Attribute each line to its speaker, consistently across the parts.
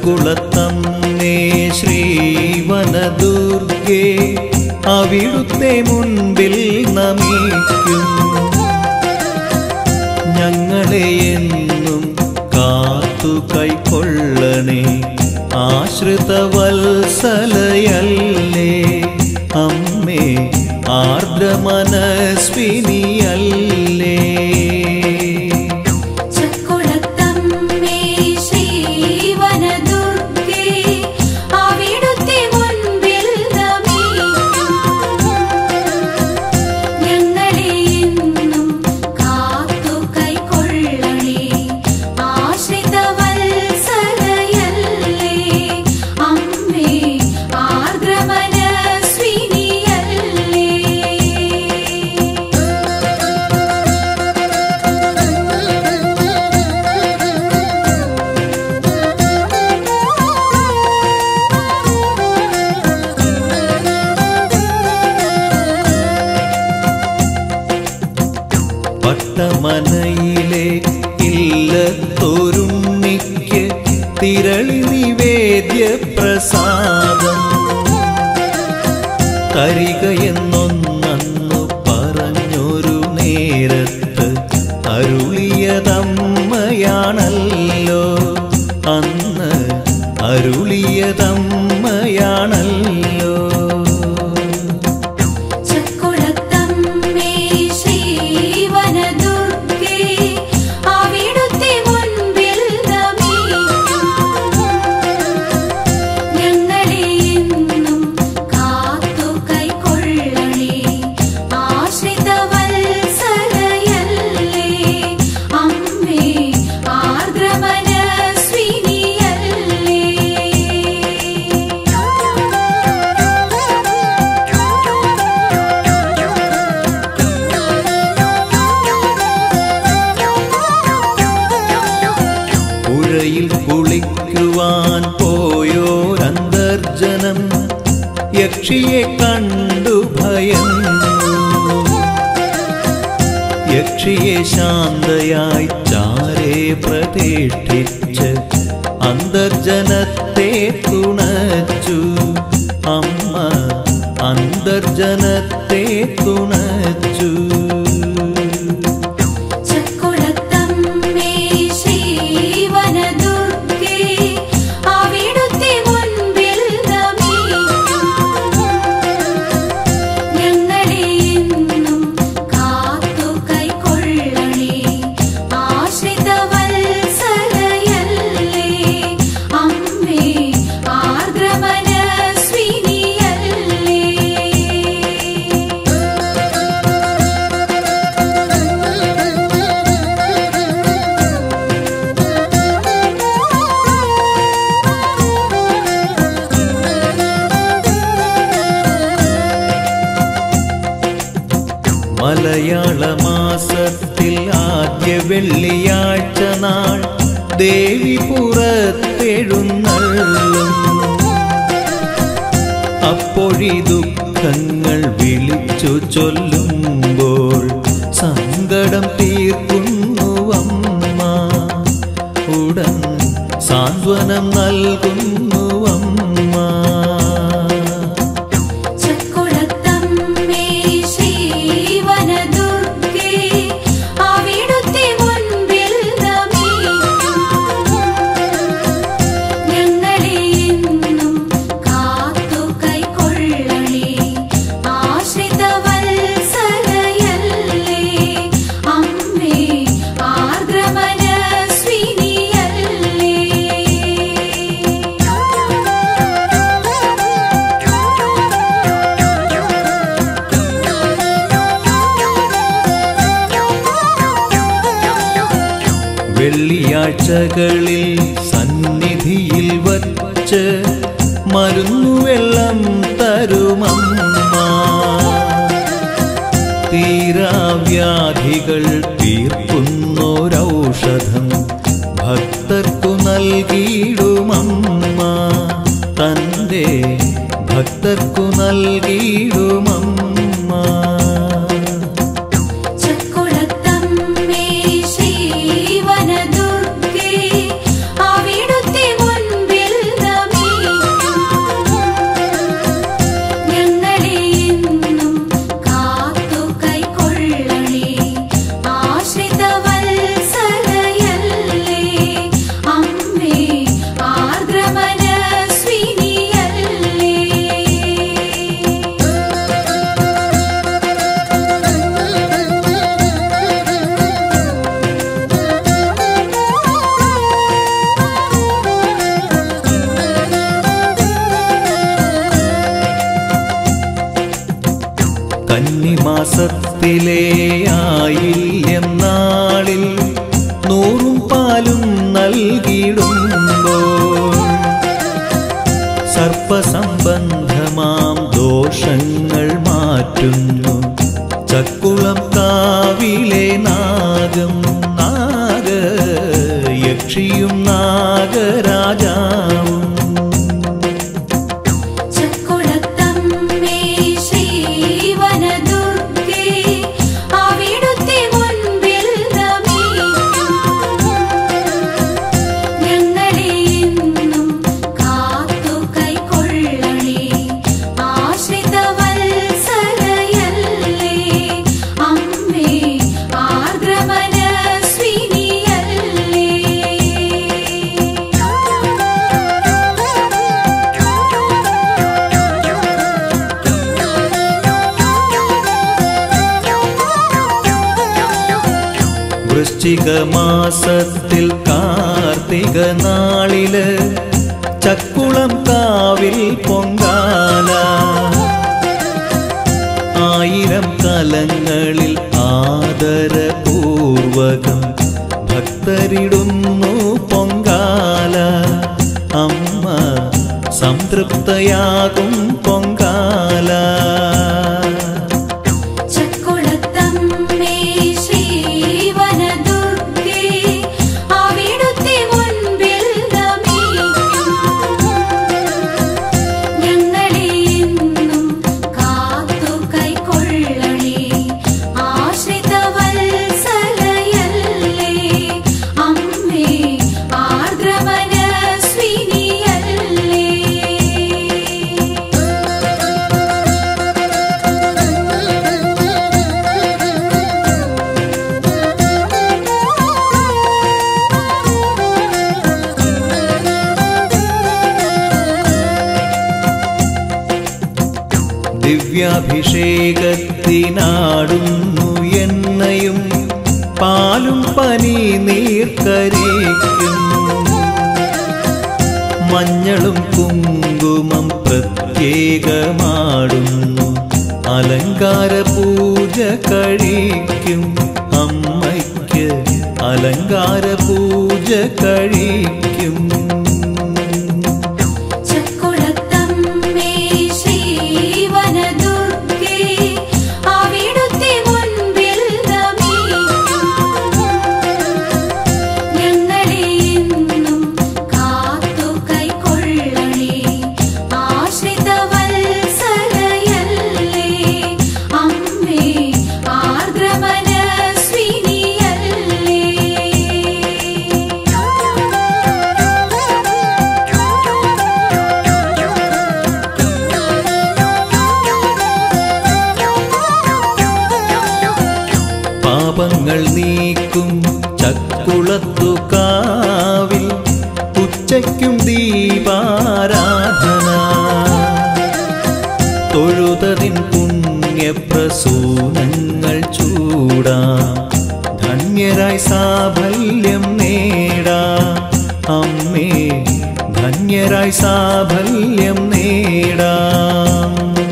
Speaker 1: ചക്കുളത്തമ്മേ ശ്രീവനദുർഗേ അവിടുത്തെ മുൻപിൽ നമിക്കും ഞങ്ങളെ എന്നും കാത്തു കൈക്കൊള്ളണേ ആശ്രിതവത്സലയല്ലേ അമ്മേ ആർദ്രമനസ്വിനിയല്ലേ
Speaker 2: ചക്കുളത്തമ്മേ ശ്രീവനദുർഗേ അവിടുത്തെ മുൻപിൽ നമിക്കും ഞങ്ങളെ എന്നും കാത്തു കൈക്കൊള്ളണേ ആശ്രിതവത്സലയല്ലേ അമ്മേ ആർദ്രമനസ്വിനിയല്ലേ
Speaker 1: പട്ടമനയിലെ ഇല്ലത്തൊരുണ്ണിക്ക് തിരളി നിവേദ്യ പ്രസാദം തരികയെന്നൊന്നു പറഞ്ഞൊരു നേരത്ത് അരുളിയതമ്മയാണല്ലോ അന്ന് അരുളിയതമ്മയാണല്ലോ
Speaker 2: ചക്കുളത്തമ്മേ ശ്രീവനദുർഗേ അവിടുത്തെ മുൻപിൽ നമിക്കും ഞങ്ങളെ എന്നും കാത്തു കൈക്കൊള്ളണേ ആശ്രിതവത്സലയല്ലേ അമ്മേ
Speaker 1: പുഴയിൽ കുളിക്കുവാൻ പോയോരന്തർജനം യക്ഷിയെ കണ്ടു ഭയന്നു യക്ഷിയെ ശാന്തയായി ചാരേ പ്രതിഷ്ഠിച്ച് അന്തർജനത്തെ തുണച്ചു അമ്മ അന്തർജനത്തെ തുണച്ചു
Speaker 2: ചക്കുളത്തമ്മേ ശ്രീവനദുർഗേ അവിടുത്തെ മുൻപിൽ നമിക്കും ഞങ്ങളെ എന്നും കാത്തു കൈക്കൊള്ളണേ ആശ്രിതവത്സലയല്ലേ അമ്മേ ആർദ്രമനസ്വിനിയല്ലേ
Speaker 1: മലയാള മാസത്തിൽ ആദ്യ വെള്ളിയാഴ്ച നാൾ ദേവി പുറത്തെഴുന്നള്ളും അപ്പൊഴി ദുഃഖങ്ങൾ വിളിച്ചു ചൊല്ലുമ്പോൾ സങ്കടം തീർക്കുന്നു അമ്മ ഉടൻ സാന്ത്വനം നൽകുന്നു അമ്മ
Speaker 2: ചക്കുളത്തമ്മേ ശ്രീവനദുർഗേ അവിടുത്തെ മുൻപിൽ നമിക്കും ഞങ്ങളെ എന്നും കാത്തു കൈക്കൊള്ളണേ ആശ്രിതവത്സലയല്ലേ അമ്മേ
Speaker 1: വെള്ളിയാഴ്ചകളിൽ സന്നിധിയിൽ വച്ച് മരുന്നുവെള്ളം തരുമമ്മ തീരാവ്യാധികൾ തീർക്കുന്നൊരൗഷധം ഭക്തർക്കു നൽകിയിടുമമ്മ തൻ്റെ ഭക്തർക്കു നൽകിയിടുമമ്മ
Speaker 2: ചക്കുളത്തമ്മേ ശ്രീവനദുർഗേ അവിടുത്തെ മുൻപിൽ
Speaker 1: മാസത്തിലെ ആയില്യം നാളിൽ നൂറും പാലും നൽകിയിടുമ്പോൾ സർപ്പസംബന്ധമാം ദോഷങ്ങൾ മാറ്റുന്നു ചക്കുളം കാവിലെ നാഗം നാഗ യക്ഷിയും നാഗരാജാവും
Speaker 2: ചക്കുളത്തമ്മേ ശ്രീവനദുർഗേ അവിടുത്തെ മുൻപിൽ നമിക്കും ഞങ്ങളെ എന്നും കാത്തു കൈക്കൊള്ളണേ ആശ്രിത വത്സലയല്ലേ അമ്മേ
Speaker 1: വൃശ്ചിക മാസത്തിൽ കാർത്തിക നാളില് ചക്കുളം കാവിൽ പൊങ്കാല ആയിരം കലങ്ങളിൽ ആദരപൂർവകം ഭക്തരിടുന്നു പൊങ്കാല അമ്മ സംതൃപ്തയാകും പൊങ്കാല
Speaker 2: ചക്കുളത്തമ്മേ ശ്രീവനദുർഗേ അവിടുത്തെ മുൻപിൽ നമിക്കും ഞങ്ങളെ എന്നും കാത്തു കൈക്കൊള്ളണേ ആശ്രിത വത്സലയല്ലേ അമ്മേ ആർദ്രമനസ്വിനിയല്ലേ
Speaker 1: ദിവ്യാഭിഷേകത്തിനാടുന്നു എണ്ണയും പാലും പനി നീർക്കരിക്കും മഞ്ഞളും കുങ്കുമം പ്രത്യേകമാടുന്നു അലങ്കാര പൂജ കഴിക്കും അമ്മയ്ക്ക് അലങ്കാര പൂജ കഴിക്കും
Speaker 2: ചക്കുളത്തമ്മേ ശ്രീവനദുർഗേ അവിടുത്തെ മുൻപിൽ നമിക്കും ഞങ്ങളെ എന്നും കാത്തു കൈക്കൊള്ളണേ ആശ്രിത വത്സലയല്ലേ അമ്മേ
Speaker 1: പാപങ്ങൾ നീക്കും ചക്കുളത്തു കാവിൽ ഉച്ചയ്ക്കും ദീപാരാധന തൊഴുതതിൻ പുണ്യപ്രസൂനങ്ങൾ ചൂടാം ധന്യരായി സാഫല്യം നേടാം അമ്മേ ധന്യരായി സാഫല്യം നേടാം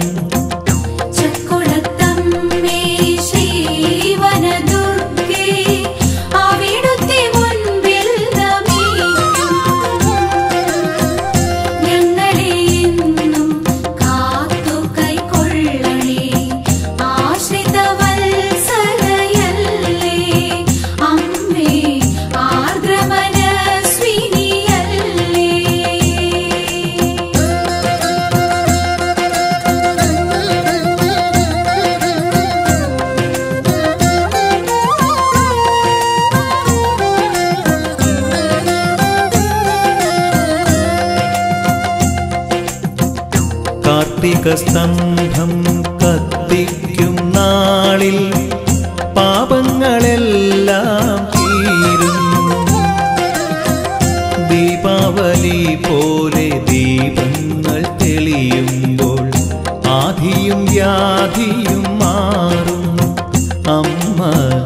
Speaker 2: ചക്കുളത്തമ്മേ ശ്രീവനദുർഗേ അവിടുത്തെ മുൻപിൽ നമിക്കും ഞങ്ങളെ എന്നും കാത്തു കൈക്കൊള്ളണേ ആശ്രിത വത്സലയല്ലേ അമ്മേ ആർദ്രമനസ്വിനിയല്ലേ
Speaker 1: കാർത്തിക സ്തംഭം കത്തിക്കും നാളിൽ പാപങ്ങളെല്ലാം തീരും ദീപാവലി പോലെ ദീപങ്ങൾ തെളിയുമ്പോൾ ആധിയും വ്യാധിയും മാറും അമ്മ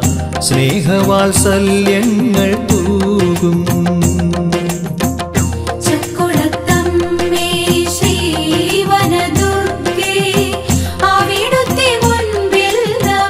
Speaker 1: സ്നേഹവാത്സല്യങ്ങൾ തൂകും
Speaker 2: ചക്കുളത്തമ്മേ ശ്രീവനദുർഗേ അവിടുത്തെ മുൻപിൽ നമിക്കും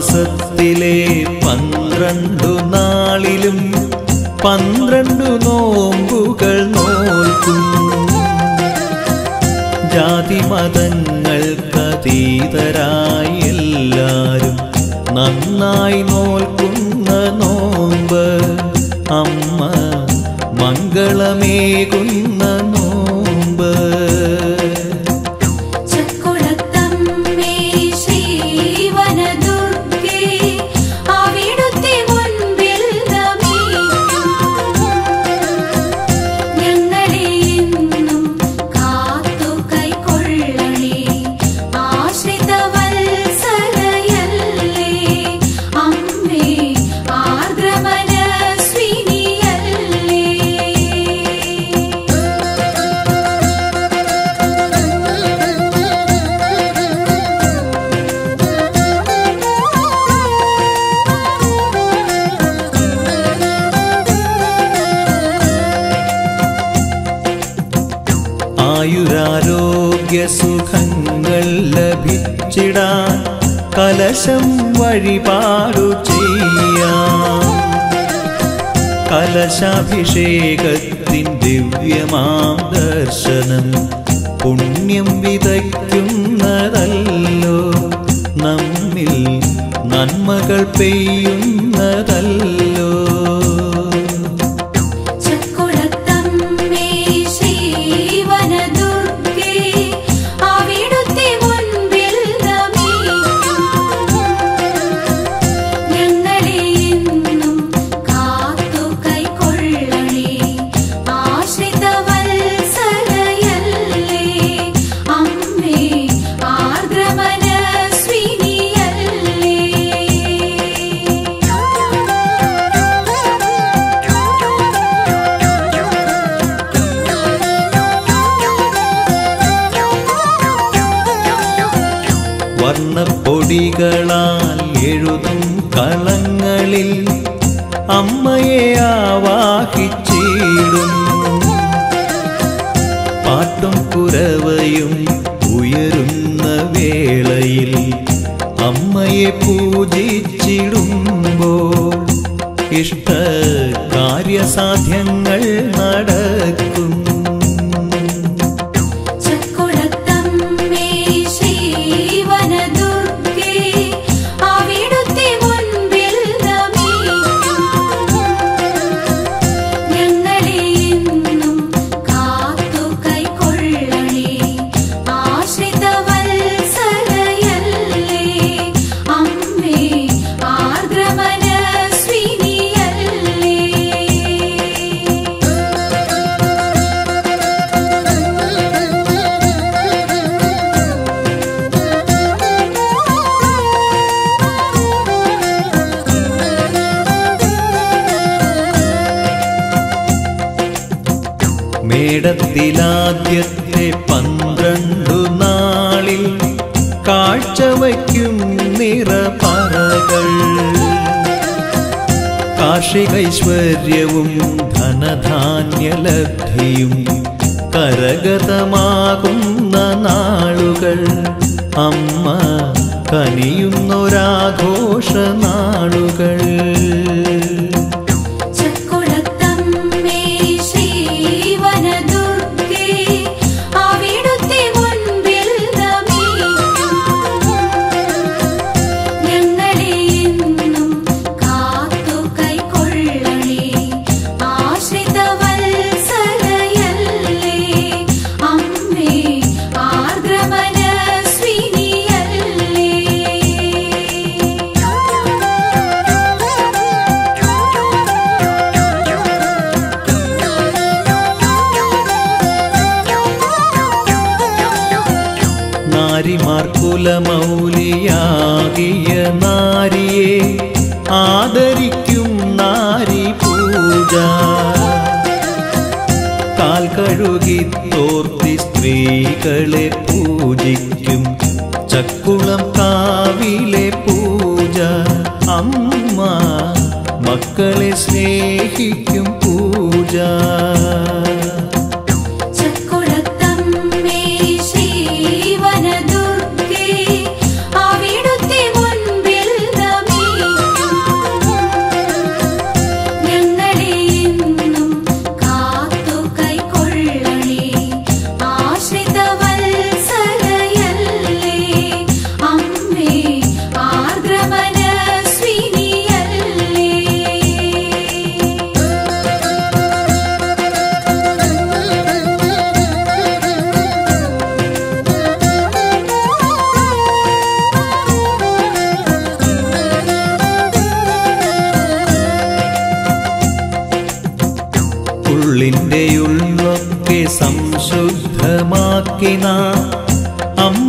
Speaker 1: മാസത്തിലെ പന്ത്രണ്ടു നാളിലും പന്ത്രണ്ടു നോമ്പുകൾ നോൽക്കും ജാതി മതങ്ങൾക്കതീതരായി എല്ലാരും നന്നായി നോൽക്കുന്ന നോമ്പ് അമ്മ മംഗളമേകുന്ന നോമ്പ്
Speaker 2: ചക്കുളത്തമ്മേ ശ്രീവനദുർഗേ അവിടുത്തെ മുൻപിൽ നമിക്കും ഞങ്ങളെ എന്നും കാത്തു കൈക്കൊള്ളണേ ആശ്രിത വത്സലയല്ലേ അമ്മേ ആർദ്രമനസ്വിനിയല്ലേ
Speaker 1: ആയുരാരോഗ്യ സുഖങ്ങൾ ലഭിച്ചിടാൻ കലശം വഴിപാടു ചെയ്യാം കലശാഭിഷേകത്തിൻ ദിവ്യമാം ദർശനം പുണ്യം വിതയ്ക്കുന്നതല്ലോ നമ്മിൽ നന്മകൾ പെയ്യുന്നതല്ലോ
Speaker 2: ചക്കുളത്തമ്മേ ശ്രീവനദുർഗേ അവിടുത്തെ മുൻപിൽ നമിക്കും ഞങ്ങളെ എന്നും കാത്തു കൈക്കൊള്ളണേ ആശ്രിത വത്സലയല്ലേ അമ്മേ
Speaker 1: വർണ്ണപ്പൊടികളാൽ എഴുതും കളങ്ങളിൽ അമ്മയെ ആവാഹിച്ചിടും പാട്ടും കുരവയും ഉയരുന്ന വേളയിൽ അമ്മയെ പൂജിച്ചിടുമ്പോൾ ഇഷ്ട കാര്യസാധ്യങ്ങൾ നടക്കും
Speaker 2: ചക്കുളത്തമ്മേ ശ്രീവനദുർഗേ അവിടുത്തെ മുൻപിൽ നമിക്കും ഞങ്ങളെ എന്നും കാത്തു കൈക്കൊള്ളണേ ആശ്രിത വത്സലയല്ലേ അമ്മേ ആർദ്രമനസ്വിനിയല്ലേ
Speaker 1: മേടത്തിലാദ്യത്തെ പന്ത്രണ്ടു നാളിൽ കാഴ്ചവയ്ക്കും നിറപറകൾ കാർഷികൈശ്വര്യവും ധനധാന്യലബ്ധിയും കരഗതമാകുന്ന നാളുകൾ അമ്മ കനിയുന്നൊരാഘോഷ നാളുകൾ
Speaker 2: ചക്കുളത്തമ്മേ ശ്രീവനദുർഗേ അവിടുത്തെ മുൻപിൽ നമിക്കും ഞങ്ങളെ എന്നും കാത്തു കൈക്കൊള്ളണേ ആശ്രിത വത്സലയല്ലേ അമ്മേ ആർദ്രമനസ്വിനിയല്ലേ
Speaker 1: നാരിമാർക്കുലമൗലിയാകിയ നാരിയെ ആദരിക്കും നാരി പൂജ കാൽ കഴുകി തോർത്തി സ്ത്രീകളെ പൂജിക്കും ചക്കുളം കാവിലെ പൂജ അമ്മ മക്കളെ സ്നേഹിക്കും പൂജ
Speaker 2: ചക്കുളത്തമ്മേ ശ്രീവനദുർഗേ അവിടുത്തെ മുൻപിൽ നമിക്കും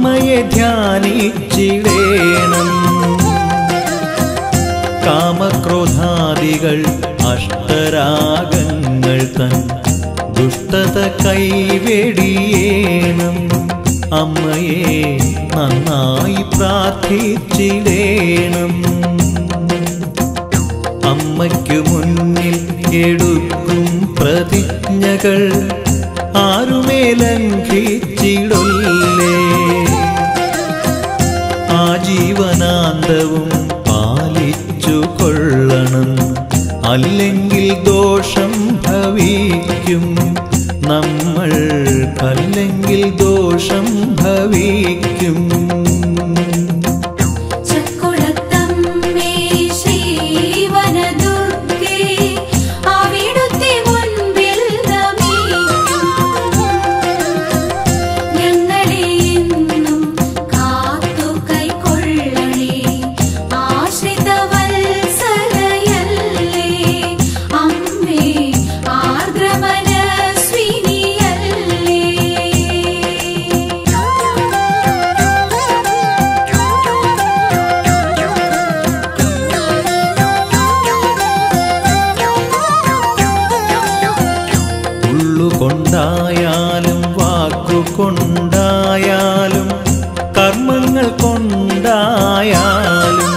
Speaker 1: അമ്മയെ ധ്യാനിച്ചിടേണം കാമക്രോധാദികൾ അഷ്ടരാഗങ്ങൾ തൻ ദുഷ്ടത കൈവെടിയേണം അമ്മയെ നന്നായി പ്രാർത്ഥിച്ചിടേണം അമ്മയ്ക്കു മുന്നിൽ എടുക്കും പ്രതിജ്ഞകൾ ആരുമേ ലംഘിച്ചിടൊല്ലേ ആജീവനാന്തവും പാലിച്ചു കൊള്ളണം അല്ലെങ്കിൽ ദോഷം ഭവിക്കും നമ്മൾ അല്ലെങ്കിൽ ദോഷം ഭവിക്കും
Speaker 2: ചക്കുളത്തമ്മേ ശ്രീവനദുർഗേ അവിടുത്തെ മുൻപിൽ നമിക്കും ഞങ്ങളെ എന്നും കാത്തു കൈക്കൊള്ളണേ ആശ്രിത വത്സലയല്ലേ അമ്മേ
Speaker 1: ഉള്ളുകൊണ്ടായാലും വാക്കുകൊണ്ടായാലും കർമ്മങ്ങൾ കൊണ്ടായാലും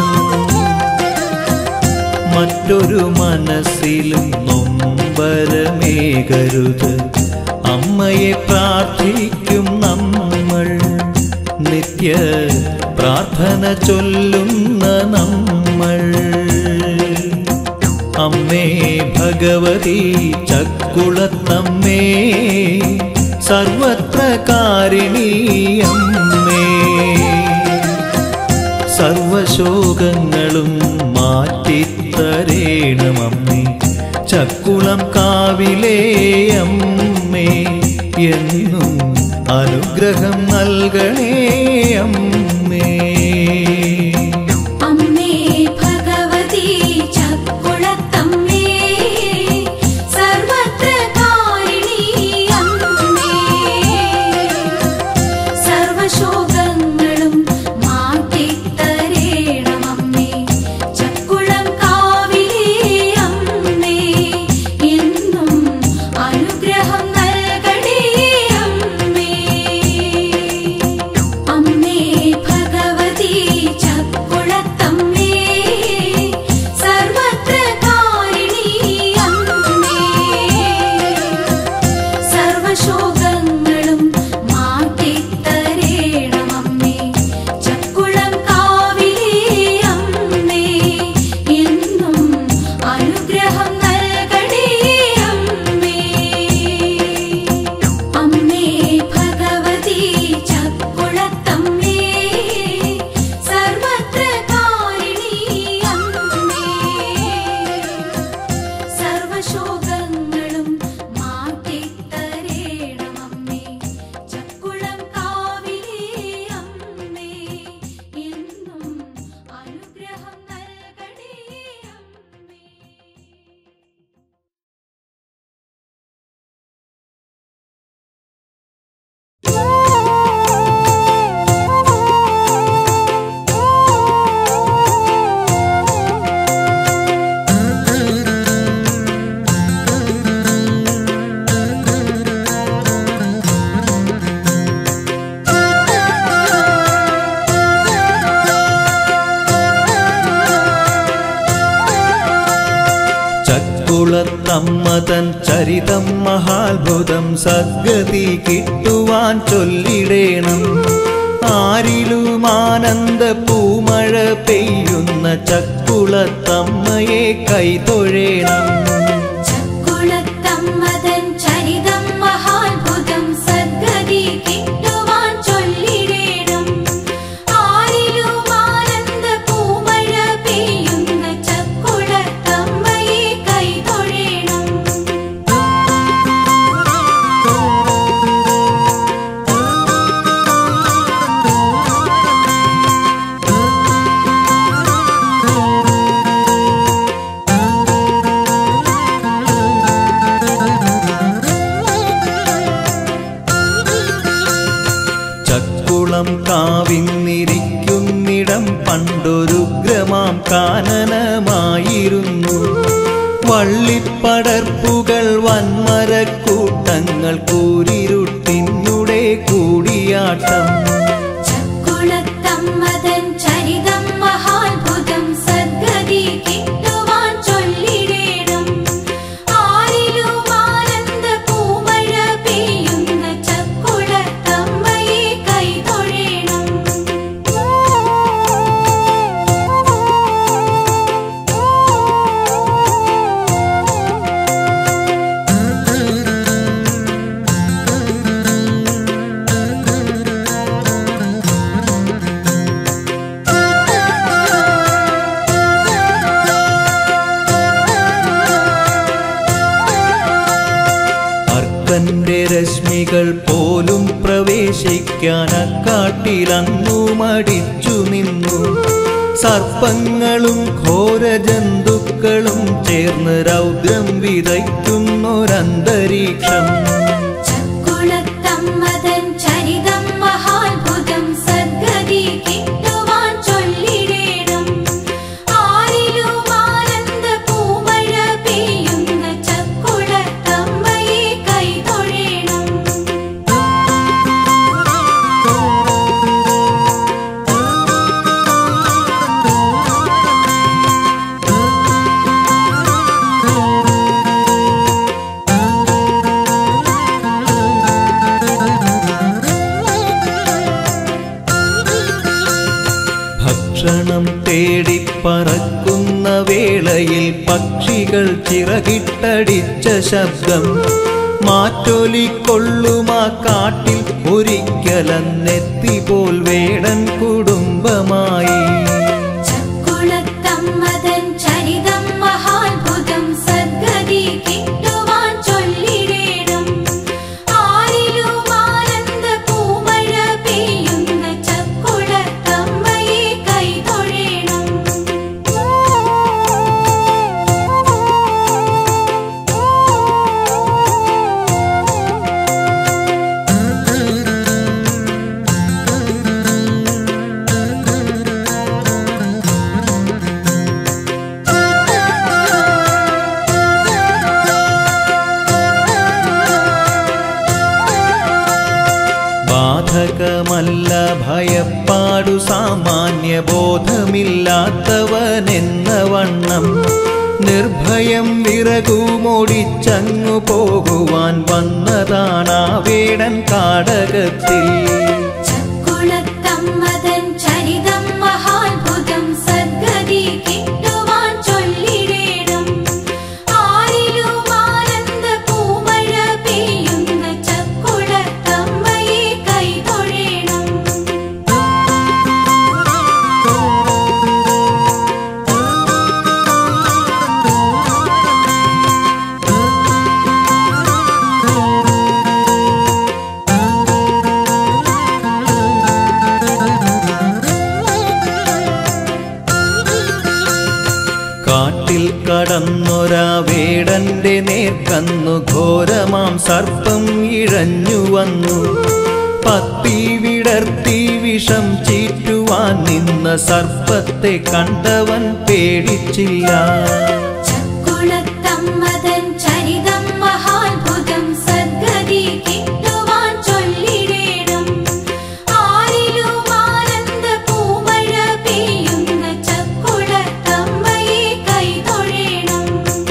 Speaker 1: മറ്റൊരു മനസ്സിലും നൊമ്പരമേകരുത് അമ്മയെ പ്രാർത്ഥിക്കും നമ്മൾ നിത്യ പ്രാർത്ഥന ചൊല്ലുന്ന നമ്മൾ അമ്മേ ഭഗവതി ചക്കുളത്തമ്മേ സർവത്ര കാരിണീ അമ്മേ സർവശോകങ്ങളും മാറ്റിത്തരേണമമ്മേ ചക്കുളം കാവിലേ അമ്മേ എന്നും അനുഗ്രഹം നൽകണേ അമ്മേ
Speaker 2: അമ്മേ ഭഗവതി ചക്കുളത്തമ്മേ സർവത്ര കാരിണീ അമ്മേ സർവശോകങ്ങളും മാറ്റിത്തരേണമമ്മേ ചക്കുളം കാവിലേ അമ്മേ എന്നും അനുഗ്രഹം നൽകണേ അമ്മേ അമ്മേ ഭഗവതി ചക്കുളത്തമ്മേ സർവത്ര കാരിണീ അമ്മേ സർവശോകങ്ങളും മാറ്റിത്തരേണമമ്മേ ചക്കുളം കാവിലേ അമ്മേ എന്നും അനുഗ്രഹം നൽകണേ അമ്മേ അമ്മേ ഭഗവതി ചക്കുളത്തമ്മേ സർവത്ര കാരിണീ അമ്മേ സർവശോകങ്ങളും മാറ്റിത്തരേണമമ്മേ ചക്കുളം കാവിലേ അമ്മേ എന്നും അനുഗ്രഹം നൽകണേ അമ്മേ
Speaker 1: ചക്കുളത്തമ്മതൻ ചരിതം മഹാത്ഭുതം സദ്ഗതി കിട്ടുവാൻ ചൊല്ലിടേണം ആരിലും ആനന്ദ പൂമഴ പെയ്യുന്ന ചക്കുളത്തമ്മയെ കൈതൊഴേണം
Speaker 2: ചക്കുളത്തമ്മതൻ ചരിതം മഹാത്ഭുതം സദ്ഗതി കിട്ടുവാൻ ചൊല്ലിടേണം ആരിലും ആനന്ദ പൂമഴ പെയ്യുന്ന ചക്കുളത്തമ്മയെ കൈതൊഴേണം
Speaker 1: ചക്കുളത്തമ്മതൻ ബ്രഹ്മാവിന്നിരിക്കുന്നിടം പണ്ടൊരുഗ്രമാം കാനനമായിരുന്നു വള്ളിപ്പടർപ്പുകൾ വൻമരക്കൂട്ടങ്ങൾ കൂരിരുട്ടിനുടെ കൂടിയാട്ടം
Speaker 2: ചക്കുളത്തമ്മതൻ ചരിതം മഹാത്ഭുതം സദ്ഗതി കിട്ടുവാൻ ചൊല്ലിടേണം ആരിലും ആനന്ദ പൂമഴ പെയ്യുന്ന ചക്കുളത്തമ്മയെ കൈതൊഴേണം
Speaker 1: അർക്കന്റെ രശ്മികൾ പോലും പ്രവേശിക്കാൻ അക്കാട്ടിലങ്ങു മടിച്ചു നിന്നു സർപ്പങ്ങളും ഘോരജന്തുക്കളും ചേർന്ന് രൗദ്രം വിതയ്ക്കുന്നൊരന്തരീക്ഷം
Speaker 2: ചക്കുളത്തമ്മതൻ ചരിതം മഹാത്ഭുതം സദ്ഗതി കിട്ടുവാൻ ചൊല്ലിടേണം ആരിലും ആനന്ദ പൂമഴ പെയ്യുന്ന ചക്കുളത്തമ്മയെ കൈതൊഴേണം
Speaker 1: ഭക്ഷണം തേടി പറക്കുന്ന വേളയിൽ പക്ഷികൾ ചിറകിട്ടടിച്ച ശബ്ദം മാറ്റൊലിക്കൊള്ളുമാ കാട്ടിൽ ഒരിക്കലെന്നെത്തി പോൽ വേടൻ കുടുംബമായി
Speaker 2: ചക്കുളത്തമ്മതൻ ചരിതം മഹാത്ഭുതം സദ്ഗതി കിട്ടുവാൻ ചൊല്ലിടേണം ആരിലും ആനന്ദ പൂമഴ പെയ്യുന്ന ചക്കുളത്തമ്മയെ കൈതൊഴേണം
Speaker 1: ബാധകമല്ല ഭയപ്പാടു സാമാന്യ ബോധമില്ലാത്തവനെന്ന വണ്ണം നിർഭയം വിറകുമൊടിച്ചങ്ങു പോകുവാൻ വന്നതാണാ വേടൻ കാടകത്തിൽ
Speaker 2: ചക്കുളത്തമ്മതൻ ചരിതം മഹാത്ഭുതം സദ്ഗതി കിട്ടുവാൻ ചൊല്ലിടേണം ആരിലും ആനന്ദ പൂമഴ പെയ്യുന്ന ചക്കുളത്തമ്മയെ കൈതൊഴേണം
Speaker 1: കാട്ടിൽ കടന്നൊരാ വേടന്റെ നേർക്കന്നു ഘോരമാം സർപ്പം ഇഴഞ്ഞു വന്നു പത്തി വിടർത്തി വിഷം ചീറ്റുവാൻ നിന്ന സർപ്പത്തെ കണ്ടവൻ പേടിച്ചില്ല
Speaker 2: ചക്കുളത്തമ്മതൻ ചരിതം മഹാത്ഭുതം സദ്ഗതി കിട്ടുവാൻ ചൊല്ലിടേണം ആരിലും ആനന്ദ പൂമഴ പെയ്യുന്ന ചക്കുളത്തമ്മയെ കൈതൊഴേണം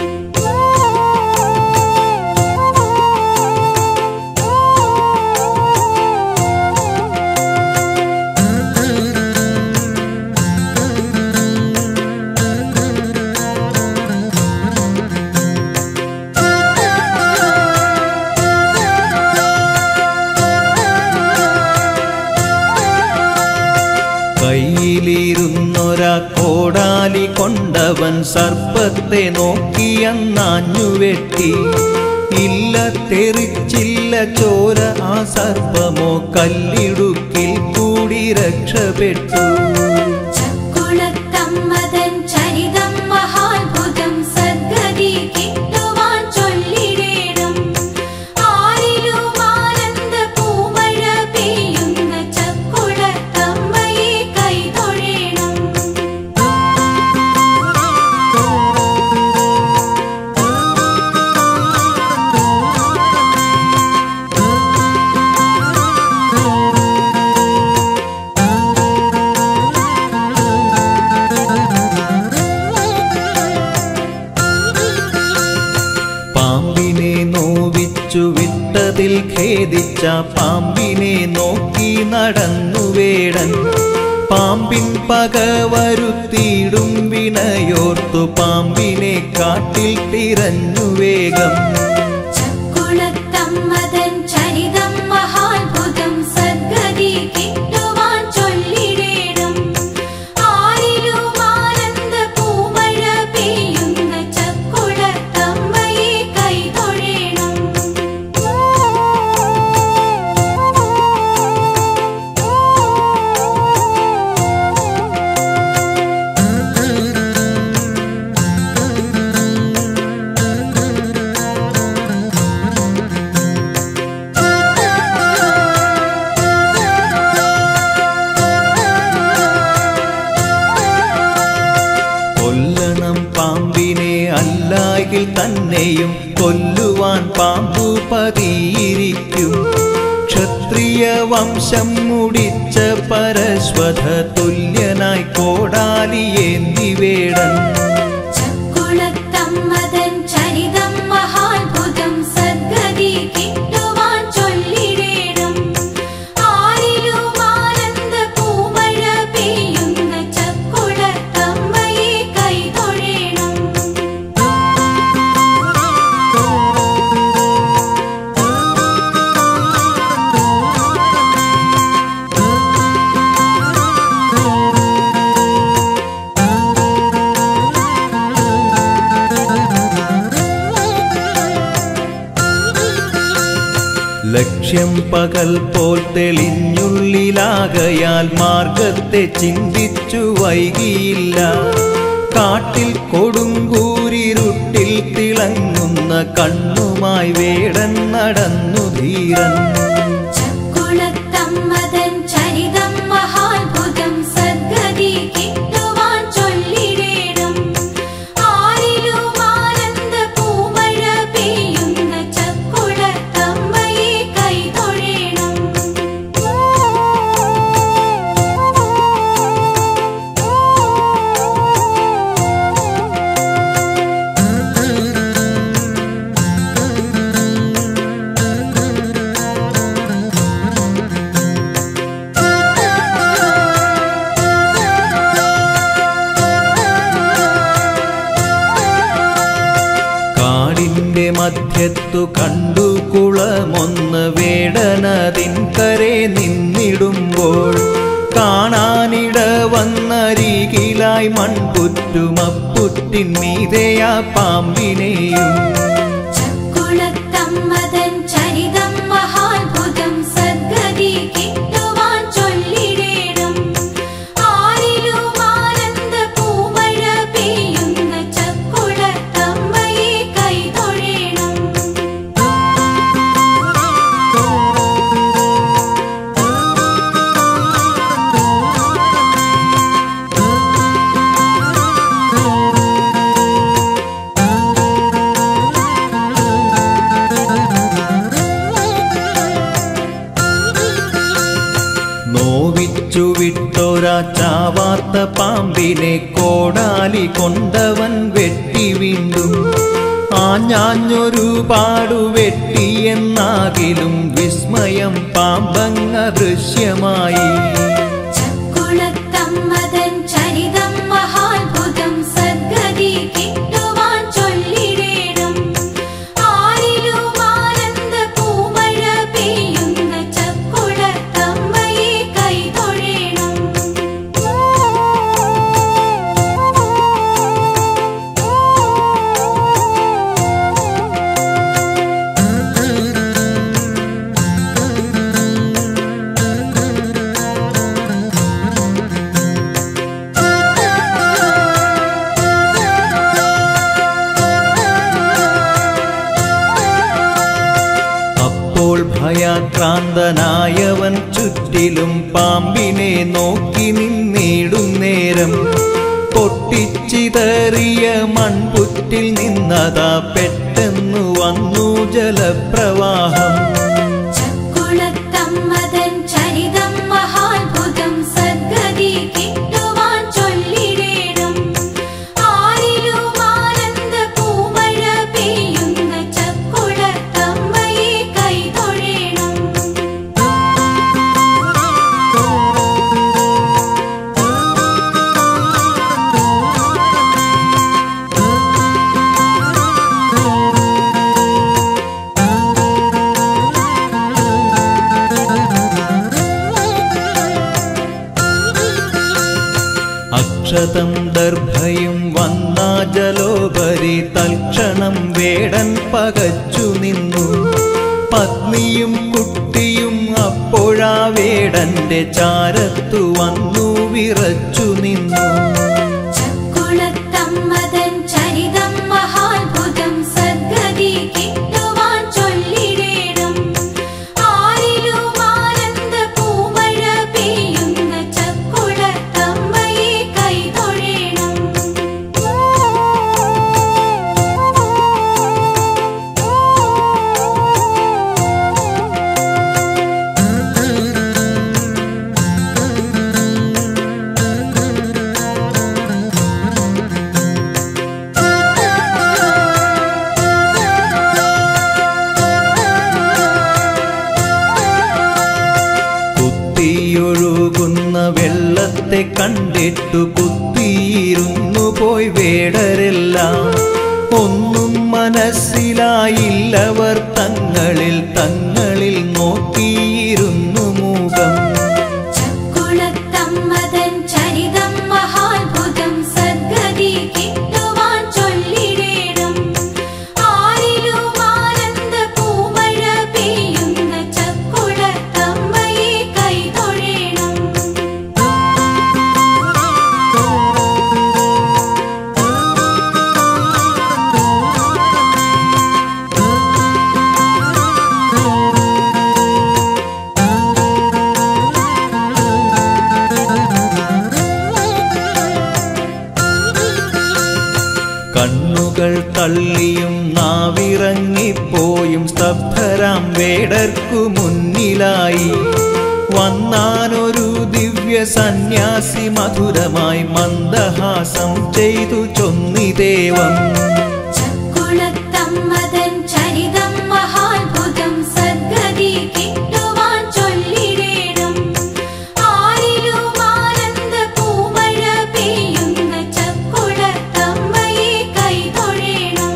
Speaker 1: കയ്യിലിരുന്നൊരാ കോടാലി കൊണ്ടവൻ സർപ്പത്തെ നോക്കിയന്നാഞ്ഞു വെട്ടി ഇല്ല തെറിച്ചില്ല ചോര ആ സർപ്പമോ കല്ലിടുക്കിൽ കൂടി രക്ഷപ്പെട്ടു
Speaker 2: ചക്കുളത്തമ്മതൻ ചരിതം മഹാത്ഭുതം സദ്ഗതി കിട്ടുവാൻ ചൊല്ലിടേണം ആരിലും ആനന്ദ പൂമഴ പെയ്യുന്ന ചക്കുളത്തമ്മ
Speaker 1: മോഹിച്ച പാമ്പിനെ നോക്കി നടന്നു വേടൻ പാമ്പിൻ പക വരുത്തിയിടും വിനയോർത്തു പാമ്പിനെ കാട്ടിൽ തിരഞ്ഞു വേഗം
Speaker 2: ചക്കുളത്തമ്മതൻ ചരിതം മഹാത്ഭുതം സദ്ഗതി കിട്ടുവാൻ ചൊല്ലിടേണം ആരിലും ആനന്ദ പൂമഴ പെയ്യുന്ന ചക്കുളത്തമ്മയെ കൈതൊഴേണം
Speaker 1: കൊല്ലണം പാമ്പിനെ അല്ലായിൽ തന്നെയും കൊല്ലുവാൻ പാമ്പു പതിയിരിക്കും ക്ഷത്രിയ വംശം മുടിച്ച പരശ്വത തുല്യനായി കോടാലിയേന്തി വേടൻ
Speaker 2: ചക്കുളത്തമ്മതൻ ചരിതം മഹാത്ഭുതം സദ്ഗതി കിട്ടുവാൻ ചൊല്ലിടേണം ആരിലും ആനന്ദ പൂമഴ പെയ്യുന്ന ചക്കുളത്തമ്മയെ കൈതൊഴേണം
Speaker 1: ലക്ഷ്യം പകൽ പോൽ തെളിഞ്ഞുള്ളിലാകയാൽ മാർഗത്തെ ചിന്തിച്ചു വൈകിയില്ല കാട്ടിൽ കൊടുങ്കൂരിരുട്ടിൽ തിളങ്ങുന്ന കണ്ണുമായി വേടൻ നടന്നു ധീരൻ
Speaker 2: ചക്കുളത്തമ്മതൻ ചരിതം മഹാത്ഭുതം സദ്ഗതി കിട്ടുവാൻ ചൊല്ലിടേണം ആരിലും ആനന്ദ പൂമഴ പെയ്യുന്ന ചക്കുളത്തമ്മയെ കൈതൊഴേണം
Speaker 1: കാടിന്റെ മധ്യത്തു കണ്ടു കുളമൊന്ന് വേടനതിൻ കരെ നിന്നിടുമ്പോൾ കാണാനിട വന്നരികിലായി മൺപുറ്റുമപ്പുറ്റിൻ മീതയാ പാമ്പിനെയും
Speaker 2: ചക്കുളത്തമ്മതൻ ചരിതം മഹാത്ഭുതം സദ്ഗതി കിട്ടുവാൻ ചൊല്ലിടേണം ആരിലും ആനന്ദ പൂമഴ പെയ്യുന്ന ചക്കുളത്തമ്മയെ കൈതൊഴേണം
Speaker 1: നോവിച്ചു വിട്ടൊരാ ചാവാത്ത പാമ്പിനെ കോടാലി കൊണ്ടവൻ വെട്ടി വീണ്ടും ആഞ്ഞാഞ്ഞൊരു പാടു വെട്ടിയെന്നാകിലും വിസ്മയം പാമ്പങ്ങ ദൃശ്യമായി
Speaker 2: ചക്കുളത്തമ്മതൻ ചരിതം മഹാത്ഭുതം സദ്ഗതി കിട്ടുവാൻ ചൊല്ലിടേണം ആരിലും ആനന്ദ പൂമഴ പെയ്യുന്ന ചക്കുളത്തമ്മയെ കൈതൊഴേണം
Speaker 1: അപ്പോൾ ഭയാക്രാന്തനായവൻ ചുറ്റിലും പാമ്പിനെ നോക്കി നിന്നിടും നേരം പൊട്ടിച്ചിതറിയ മൺപുറ്റിൽ നിന്നതാ പെട്ടെന്നു വന്നു ജലപ്രവാഹം
Speaker 2: ചക്കുളത്തമ്മതൻ ചരിതം മഹാത്ഭുതം സദ്ഗതി കിട്ടുവാൻ ചൊല്ലിടേണം ആരിലും ആനന്ദ പൂമഴ പെയ്യുന്ന ചക്കുളത്തമ്മയെ കൈതൊഴേണം
Speaker 1: അക്ഷതം ദർഭയും വന്ന ജലോപരി തൽക്ഷണം വേടൻ പകച്ചു നിന്നു പത്നിയും കുട്ടിയും അപ്പോഴാ വേടന്റെ ചാരത്തു വന്നു വിറച്ചു നിന്നു
Speaker 2: ചക്കുളത്തമ്മതൻ ചരിതം മഹാത്ഭുതം സദ്ഗതി കിട്ടുവാൻ ചൊല്ലിടേണം ആരിലും ആനന്ദ പൂമഴ പെയ്യുന്ന ചക്കുളത്തമ്മയെ കൈതൊഴേണം
Speaker 1: കുത്തിയൊഴുകുന്ന വെള്ളത്തെ കണ്ടിട്ടു കുത്തിയിരുന്നു പോയി വേടരെല്ലാം ഒന്നും മനസ്സിലായില്ലവർ തങ്ങളിൽ തങ്ങളിൽ നോക്കിയിരുന്നു മൂകം
Speaker 2: ചക്കുളത്തമ്മതൻ ചരിതം മഹാത്ഭുതം സദ്ഗതി കിട്ടുവാൻ ചൊല്ലിടേണം ആരിലും ആനന്ദ പൂമഴ പെയ്യുന്ന ചക്കുളത്തമ്മയെ കൈതൊഴേണം
Speaker 1: കണ്ണുകൾ തള്ളിയും നാവിറങ്ങിപ്പോയും സ്തബ്ധരാം വേടർക്കു മുന്നിലായി വന്നാനൊരു ദിവ്യ സന്യാസി മധുരമായി മന്ദഹാസം ചെയ്തു ചൊന്നിദേവം
Speaker 2: ചക്കുളത്തമ്മതൻ ചരിതം മഹാത്ഭുതം സദ്ഗതി കിട്ടുവാൻ ചൊല്ലിടേണം ആരിലും ആനന്ദ പൂമഴ പെയ്യുന്ന ചക്കുളത്തമ്മയെ കൈതൊഴേണം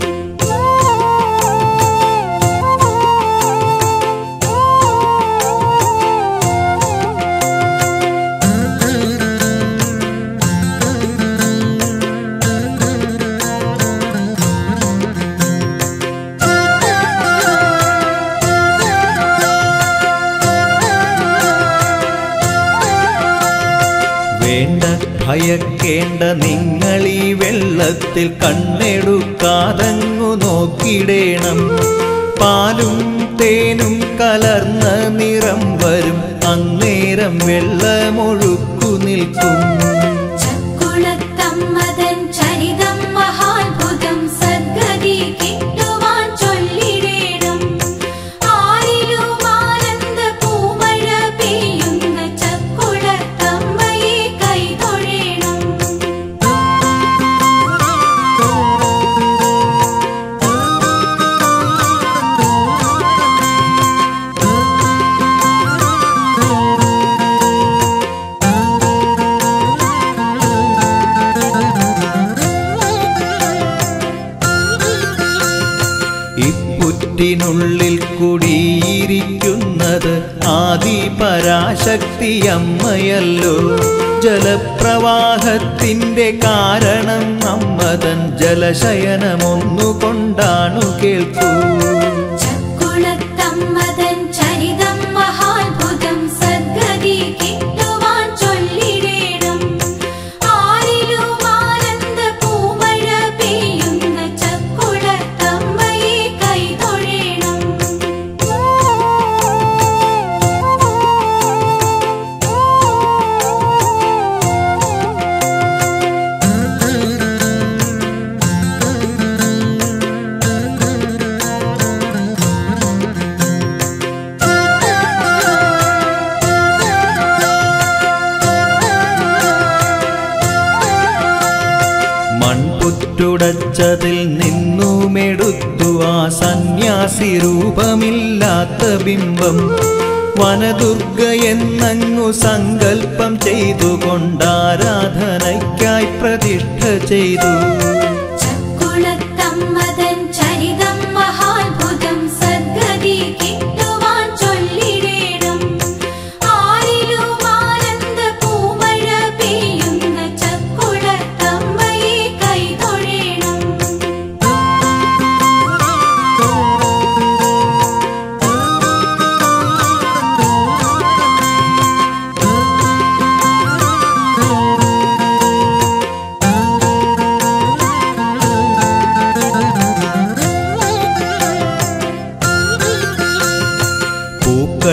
Speaker 1: വേണ്ട ഭയക്കേണ്ട നിങ്ങളീ വെള്ളത്തിൽ കണ്ണെടുക്കാതങ്ങു നോക്കിടേണം പാലും തേനും കലർന്ന നിറം വരും അന്നേരം വെള്ളമൊഴുക്കു നിൽക്കും
Speaker 2: ചക്കുളത്തമ്മതൻ ചരിതം മഹാത്ഭുതം സദ്ഗതി കിട്ടുവാൻ ചൊല്ലിടേണം ആരിലും ആനന്ദ പൂമഴ പെയ്യുന്ന ചക്കുളത്തമ്മയെ കൈതൊഴേണം
Speaker 1: ഇപ്പുറ്റിനുള്ളിൽ കുടിയിരിക്കുന്നത് ആദി പരാശക്തി അമ്മയല്ലോ ജലപ്രവാഹത്തിന്റെ കാരണം അമ്മതൻ ജലശയനമൊന്നുകൊണ്ടാണു കേൾക്കൂ
Speaker 2: ചക്കുളത്തമ്മതൻ ചരിതം മഹാത്ഭുതം സദ്ഗതി കിട്ടുവാൻ ചൊല്ലിടേണം ആരിലും ആനന്ദ പൂമഴ പെയ്യുന്ന ചക്കുളത്തമ്മയെ കൈതൊഴേണം
Speaker 1: മൺപുറ്റുടച്ചതിൽ നിന്നുമെടുത്തു ആ സന്യാസി രൂപമില്ലാത്ത ബിംബം വനദുർഗ എന്നങ്ങു സങ്കൽപ്പം ചെയ്തുകൊണ്ടാരാധനയ്ക്കായി പ്രതിഷ്ഠ ചെയ്തു
Speaker 2: ചക്കുളത്തമ്മതൻ ചരിതം മഹാത്ഭുതം സദ്ഗതി കിട്ടുവാൻ ചൊല്ലിടേണം ആരിലും ആനന്ദ പൂമഴ പെയ്യുന്ന ചക്കുളത്തമ്മയെ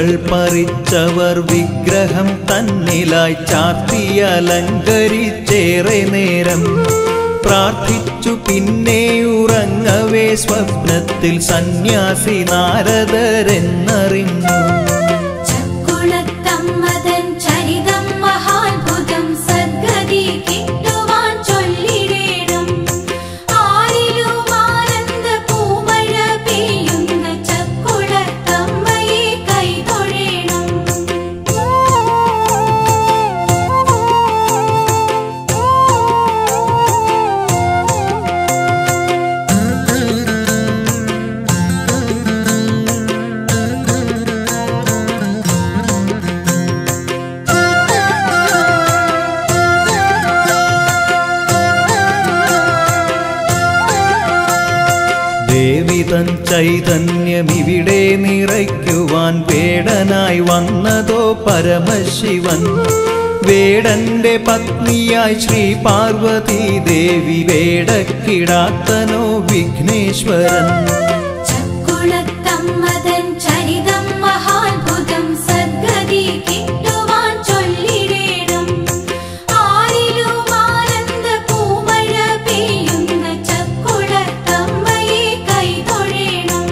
Speaker 1: പൂക്കൾ പറിച്ചവർ വിഗ്രഹം തന്നിലായി ചാർത്തി അലങ്കരിച്ചേറെ നേരം പ്രാർത്ഥിച്ചു പിന്നെ ഉറങ്ങവേ സ്വപ്നത്തിൽ സന്യാസി നാരദരെന്നറിഞ്ഞു
Speaker 2: ചക്കുളത്തമ്മതൻ ചരിതം മഹാത്ഭുതം സദ്ഗതി കിട്ടുവാൻ ചൊല്ലിടേണം ആരിലും ആനന്ദ പൂമഴ പെയ്യുന്ന ചക്കുളത്തമ്മയെ കൈതൊഴേണം
Speaker 1: ദേവിതൻ ചൈതന്യമിവിടെ നിറയ്ക്കുവാൻ വേടനായി വന്നതോ പരമശിവൻ വേടന്റെ പത്നിയായി ശ്രീ പാർവതി ദേവി വേടക്കിടാത്തനോ വിഘ്നേശ്വരൻ
Speaker 2: ചക്കുളത്തമ്മതൻ ചരിതം മഹാത്ഭുതം സദ്ഗതി കിട്ടുവാൻ ചൊല്ലിടേണം ആരിലും ആനന്ദ പൂമഴ പെയ്യുന്ന ചക്കുളത്തമ്മയെ കൈതൊഴേണം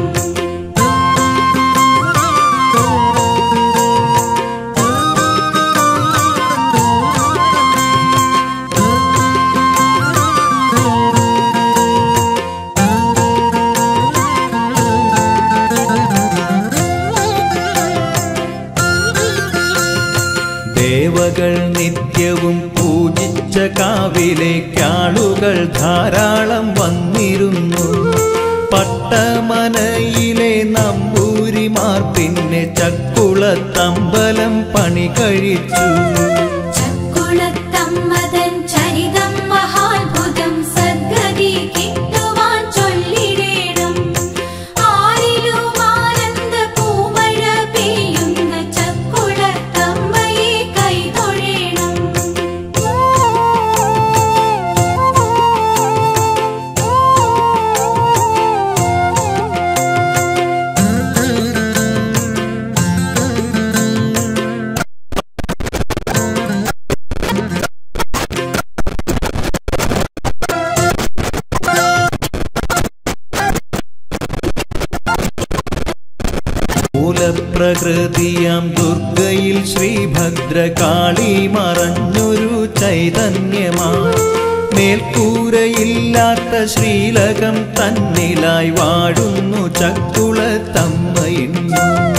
Speaker 1: ദേവകൾ നിത്യവും പൂജിച്ച കാവിലേക്കാളുകൾ ധാരാളം വന്നിരുന്നു പട്ടമനയിലെ നമ്പൂരിമാർ പിന്നെ ചക്കുളത്തമ്പലം പണി കഴിച്ചു
Speaker 2: ചക്കുളത്തമ്മതൻ ചരിതം മഹാത്ഭുതം സദ്ഗതി കിട്ടുവാൻ ചൊല്ലിടേണം ആരിലും ആനന്ദ പൂമഴ പെയ്യുന്ന ചക്കുളത്തമ്മയെ കൈതൊഴേണം
Speaker 1: മൂലപ്രകൃതിയാം ദുർഗയിൽ ശ്രീഭദ്രകാളി മറഞ്ഞൊരു ചൈതന്യമായി മേൽക്കൂരയില്ലാത്ത ശ്രീലകം തന്നിലായി വാഴുന്നു ചക്കുളത്തമ്മയിന്നു